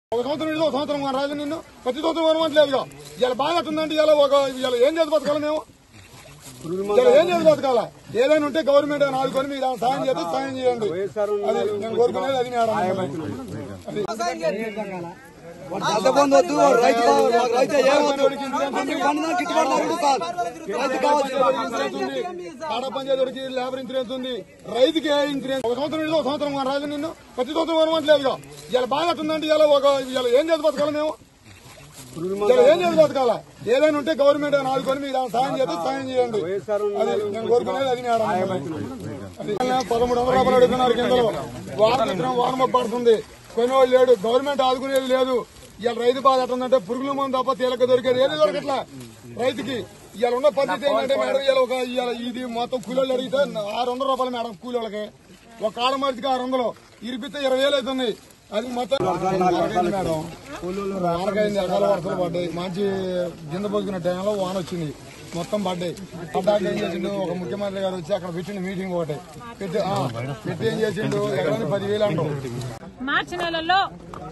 ఒక సంవత్సరం ఇదో సంవత్సరం మన రాజు నిన్ను ప్రతి సంవత్సరం వరమంటలేదుగా ఇలా బాగా ఉందంటే ఇలా ఒక ఇలా ఏం చేసి బతకాలి మేము ఇలా ఏం చేసి బతకాలా ఏదైనా ఉంటే గవర్నమెంట్ అని ఆదుకొని మీరు ఏమైనా సాయం చేస్తే సాయం చేయండి అది నేను కోరుకునేది అది మేడం బంధు వద్దు రైతు కావాలి మాకు రైతు ఏమొద్దు పండిన గిట్టుబాటు ధర కూడా చాలు రైతు కావాలి ఇన్సూరెన్స్ ఉంది కాడ పంచాయతీకి లేబర్ ఇన్సూరెన్స్ ఉంది రైతుకి ఏ ఇన్సూరెన్స్ ఒక సంవత్సరం ఇదో సంవత్సరం మన రాజు నిన్ను ప్రతి సంవత్సరం వరమంటలేదుగా ఇలా బాగా ఉందంటే ఇలా ఒక ఇలా ఏం చేసి బతకాలి మేము ఇలా ఏం చేసి బతకాలా ఏదైనా ఉంటే గవర్నమెంట్ అని ఆదుకొని మీరు ఏమైనా సాయం చేస్తే సాయం చేయండి అది నేను కోరుకునేది అది మేడం అది పదమూడు వందల రూపాయలు అడుగుతున్నారు కిందలో వారం ఇద్దరం వారం పడుతుంది కొన్ని వాళ్ళు లేడు గవర్నమెంట్ ఆదుకునేది లేదు ఇవాళ రైతు బాధ ఎట్టుందంటే పురుగుల మందు తప్ప తేలిక దొరికేది ఏది దొరకట్లా రైతుకి ఇవాళ ఉన్న పద్ధతి ఏంటంటే మేడం ఇవాళ ఒక ఇవాళ ఇది మొత్తం కూలీలు అడిగితే ఆరు వందల రూపాయలు మేడం కూలీలకి ఒక కాడ మరిచికి ఆరు వందలు ఇరిపిస్తే ఇరవై వేలు అవుతుంది అది మొత్తం నాలుగైంది మేడం నాలుగైంది అకాల వర్షాలు పడ్డాయి మంచి గింద పోసుకున్న టైంలో వాన వచ్చింది మొత్తం పడ్డాయి పడ్డాక ఏం చేసిండు ఒక ముఖ్యమంత్రి గారు వచ్చి అక్కడ పెట్టిండు మీటింగ్ ఒకటి పెట్టి ఆ, పెట్టి ఏం చేసిండు ఎకరానికి పదివేలు అంటాం మార్చి నెలలో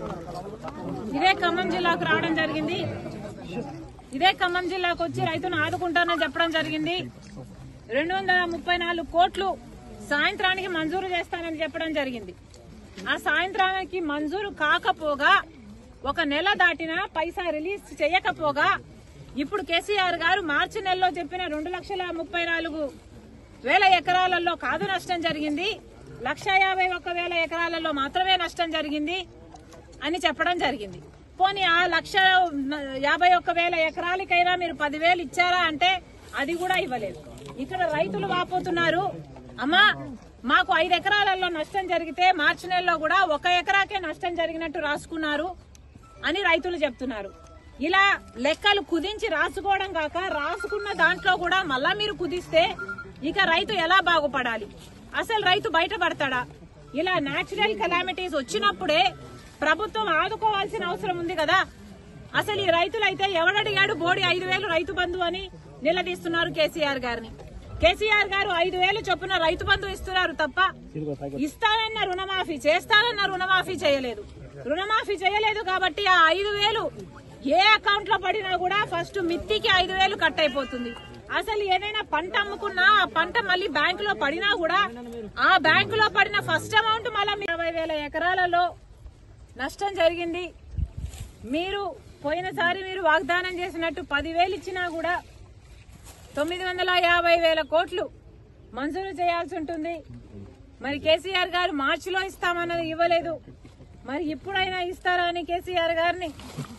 ఇదే ఖమ్మం జిల్లాకు రావడం జరిగింది ఇదే ఖమ్మం జిల్లాకు వచ్చి రైతును ఆదుకుంటానని చెప్పడం జరిగింది రెండు వందల ముప్పై నాలుగు కోట్లు సాయంత్రానికి మంజూరు చేస్తానని చెప్పడం జరిగింది ఆ సాయంత్రానికి మంజూరు కాకపోగా ఒక నెల దాటిన పైసా రిలీజ్ చేయకపోగా ఇప్పుడు కేసీఆర్ గారు మార్చి నెలలో చెప్పిన రెండు లక్షల ముప్పై నాలుగు వేల ఎకరాలలో కాదు నష్టం జరిగింది లక్ష యాభై ఒక్క వేల ఎకరాలలో మాత్రమే నష్టం జరిగింది అని చెప్పడం జరిగింది పోనీ ఆ లక్ష యాభై ఒక్క వేల ఎకరాలకైనా మీరు పదివేలు ఇచ్చారా అంటే అది కూడా ఇవ్వలేదు ఇక్కడ రైతులు వాపోతున్నారు అమ్మా మాకు ఐదు ఎకరాలలో నష్టం జరిగితే మార్చి నెలలో కూడా ఒక ఎకరాకే నష్టం జరిగినట్టు రాసుకున్నారు అని రైతులు చెప్తున్నారు ఇలా లెక్కలు కుదించి రాసుకోవడం కాక రాసుకున్న దాంట్లో కూడా మళ్ళా మీరు కుదిస్తే ఇక రైతు ఎలా బాగుపడాలి అసలు రైతు బయటపడతాడా ఇలా నేచురల్ కెలామిటీస్ వచ్చినప్పుడే ప్రభుత్వం ఆదుకోవాల్సిన అవసరం ఉంది కదా అసలు ఈ రైతులైతే ఎవడడిగాడు బోడి ఐదు వేలు రైతు బంధు అని నిలదీస్తున్నారు కేసీఆర్ గారిని కేసీఆర్ గారు ఐదు వేలు చొప్పున రైతు బంధు ఇస్తున్నారు తప్ప ఇస్తానన్న రుణమాఫీ చేస్తానన్న రుణమాఫీ చేయలేదు రుణమాఫీ చేయలేదు కాబట్టి ఆ ఐదు వేలు ఏ అకౌంట్ లో పడినా కూడా ఫస్ట్ మిత్తికి ఐదు వేలు కట్ అయిపోతుంది అసలు ఏదైనా పంట అమ్ముకున్నా ఆ పంట మళ్ళీ బ్యాంకులో పడినా కూడా ఆ బ్యాంకులో పడిన ఫస్ట్ అమౌంట్ మళ్ళీ యాభై వేల ఎకరాలలో నష్టం జరిగింది మీరు పోయినసారి మీరు వాగ్దానం చేసినట్టు పదివేలు ఇచ్చినా కూడా తొమ్మిది వందల యాభై వేల కోట్లు మంజూరు చేయాల్సి ఉంటుంది మరి కేసీఆర్ గారు మార్చిలో ఇస్తామన్నది ఇవ్వలేదు మరి ఇప్పుడైనా ఇస్తారా అని కేసీఆర్ గారిని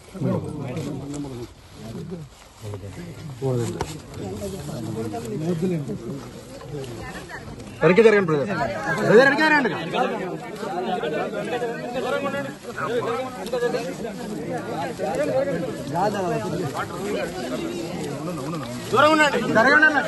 వెనక్కి జరగండి బ్రదర్ బ్రదర్ వెనక్కి జరగండి దూరం ఉండండి జరగండి అన్న